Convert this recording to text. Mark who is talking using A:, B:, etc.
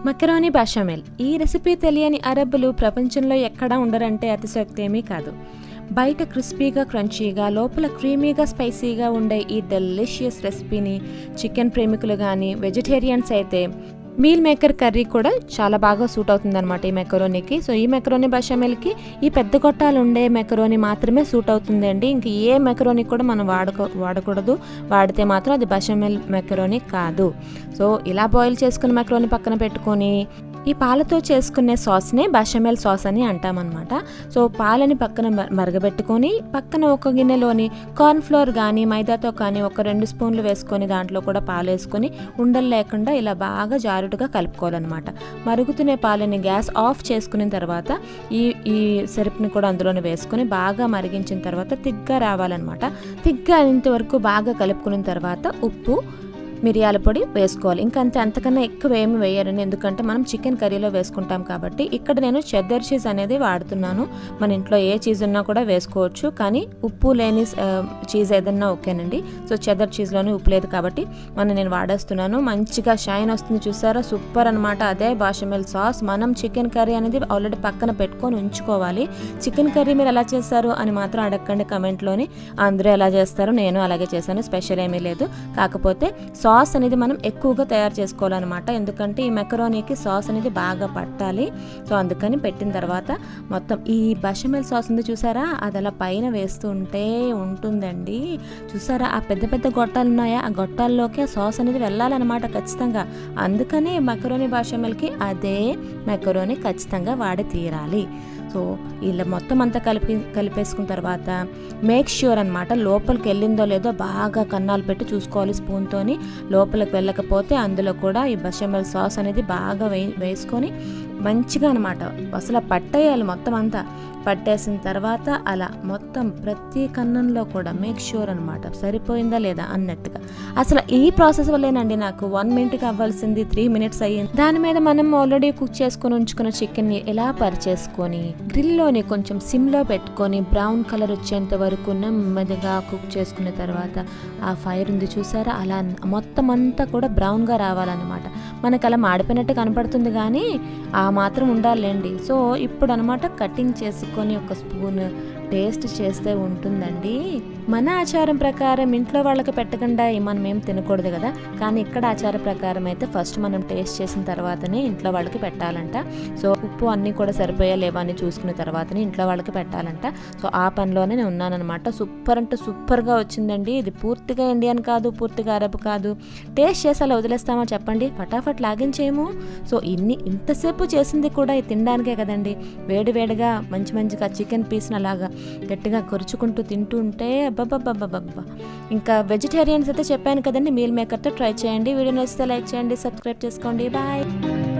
A: మకరోని బషామెల్ ఈ రెసిపీ తెలియని అరబ్బులు ప్రపంచంలో ఎక్కడా ఉండరంటే అతిశక్తి ఏమీ కాదు బయట క్రిస్పీగా క్రంచీగా లోపల క్రీమీగా స్పైసీగా ఉండే ఈ డెలిషియస్ రెసిపీని చికెన్ ప్రేమికులు కానీ వెజిటేరియన్స్ అయితే మీల్ మేకర్ కర్రీ కూడా చాలా బాగా సూట్ అవుతుందన్నమాట ఈ మెకరోనీకి సో ఈ మెకరోనీ బషామెల్కి ఈ పెద్ద గొట్టాలు ఉండే మెకరోనీ మాత్రమే సూట్ అవుతుందండి ఇంక ఏ మెకరోనీ కూడా మనం వాడుకో వాడకూడదు వాడితే మాత్రం అది బషామెల్ మెకరోనీ కాదు సో ఇలా బాయిల్ చేసుకున్న మెకరోనీ పక్కన పెట్టుకొని ఈ పాలతో చేసుకునే సాస్నే బషమెల్ సాస్ అని అంటామన్నమాట సో పాలని పక్కన మ- మరగబెట్టుకొని పక్కన ఒక గిన్నెలోని కార్న్ ఫ్లోర్ కానీ మైదాతో కానీ ఒక రెండు స్పూన్లు వేసుకొని దాంట్లో కూడా పాలు వేసుకొని ఉండలు లేకుండా ఇలా బాగా జారుడుగా కలుపుకోవాలన్నమాట మరుగుతున్న పాలని గ్యాస్ ఆఫ్ చేసుకున్న తర్వాత ఈ ఈ సిరప్ని కూడా అందులోనే వేసుకొని బాగా మరిగించిన తర్వాత తిగ్గా రావాలన్నమాట తిగ్గా ఇంతవరకు బాగా కలుపుకున్న తర్వాత ఉప్పు మిరియాల పొడి వేసుకోవాలి ఇంకా అంతే అంతకన్నా ఎక్కువ ఏమి వేయరండి ఎందుకంటే మనం చికెన్ కర్రీలో వేసుకుంటాం కాబట్టి ఇక్కడ నేను చెద్దర్ చీజ్ అనేది వాడుతున్నాను మన ఇంట్లో ఏ చీజ్ ఉన్నా కూడా వేసుకోవచ్చు కానీ ఉప్పు లేని ఆ, చీజ్ ఏదన్నా ఓకేనండి సో చెద్దర్ చీజ్లోనే ఉప్పు లేదు కాబట్టి మనం నేను వాడేస్తున్నాను మంచిగా షైన్ వస్తుంది చూసారా సూపర్ అనమాట అదే బాషమెల్ సాస్ మనం చికెన్ కర్రీ అనేది ఆల్రెడీ పక్కన పెట్టుకొని ఉంచుకోవాలి చికెన్ కర్రీ మీరు ఎలా చేస్తారు అని మాత్రం అడగండి కమెంట్లోని అందరూ ఎలా చేస్తారు నేను అలాగే చేశాను స్పెషల్ ఏమీ లేదు కాకపోతే సాస్ అనేది మనం ఎక్కువగా తయారు చేసుకోవాలన్నమాట ఎందుకంటే ఈ మెకరోనీకి సాస్ అనేది బాగా పట్టాలి సో అందుకని పెట్టిన తర్వాత మొత్తం ఈ బషమెల్ సాస్ ఉంది చూసారా అది అలా పైన వేస్తుంటే ఉంటుందండి చూసారా ఆ పెద్ద పెద్ద గొట్టాలు ఉన్నాయా ఆ గొట్టాల్లోకి ఆ సాస్ అనేది వెళ్ళాలన్నమాట ఖచ్చితంగా అందుకని మెకరోనీ బషమెల్కి అదే మెకరోనీ ఖచ్చితంగా వాడి తీరాలి సో ఇలా మొత్తం అంతా కలిపి కలిపేసుకున్న తర్వాత మేక్ ష్యూర్ అనమాట లోపలికి వెళ్ళిందో లేదో బాగా కన్నాలు పెట్టి చూసుకోవాలి స్పూన్తోని లోపలికి వెళ్ళకపోతే అందులో కూడా ఈ బషమెల్ సాస్ అనేది బాగా వే వేసుకొని మంచిగా అనమాట అసలు పట్టేయాలి మొత్తం అంతా పట్టేసిన తర్వాత అలా మొత్తం ప్రతి కన్నంలో కూడా మేక్ ష్యూర్ అనమాట సరిపోయిందా లేదా అన్నట్టుగా అసలు ఈ ప్రాసెస్ వల్లేనండి నాకు వన్ మినిట్కి అవ్వాల్సింది త్రీ మినిట్స్ అయ్యింది దాని మీద మనం ఆల్రెడీ కుక్ చేసుకొని ఉంచుకున్న చికెన్ని ఎలా పరిచేసుకొని గ్రిల్లోని కొంచెం సిమ్లో పెట్టుకొని బ్రౌన్ కలర్ వచ్చేంత వరకు నెమ్మదిగా కుక్ చేసుకున్న తర్వాత ఆ ఫైర్ ఉంది చూసారా అలా మొత్తం అంతా కూడా బ్రౌన్గా రావాలన్నమాట మనకు అలా మాడిపోయినట్టు కనపడుతుంది కానీ ఆ మాత్రం ఉండాలండి సో ఇప్పుడు అనమాట కటింగ్ చేసుకొని ఒక స్పూన్ టేస్ట్ చేస్తే ఉంటుందండి మన ఆచారం ప్రకారం ఇంట్లో వాళ్ళకి పెట్టకుండా మనం ఏం తినకూడదు కదా కానీ ఇక్కడ ఆచార ప్రకారం అయితే ఫస్ట్ మనం టేస్ట్ చేసిన తర్వాతనే ఇంట్లో వాళ్ళకి పెట్టాలంట సో ఉప్పు అన్నీ కూడా సరిపోయా లేవా అని చూసుకున్న తర్వాతనే ఇంట్లో వాళ్ళకి పెట్టాలంట సో ఆ పనిలోనే నేను ఉన్నానన్నమాట సూపర్ అంటే సూపర్గా వచ్చిందండి ఇది పూర్తిగా ఇండియన్ కాదు పూర్తిగా అరబ్ కాదు టేస్ట్ చేసి అలా వదిలేస్తామా చెప్పండి ఫటాఫట్ లాగించేమో సో ఇన్ని ఇంతసేపు చేసింది కూడా ఇది తినడానికే కదండి వేడి వేడిగా మంచి మంచిగా చికెన్ పీస్ని అలాగా గట్టిగా కొరుచుకుంటూ తింటూ ఉంటే అబ్బబ్బబ్బబ్బబ్బా ఇంకా వెజిటేరియన్స్ అయితే చెప్పాను కదండి మీల్ మేకర్తో ట్రై చేయండి వీడియో నచ్చితే లైక్ చేయండి సబ్స్క్రైబ్ చేసుకోండి బాయ్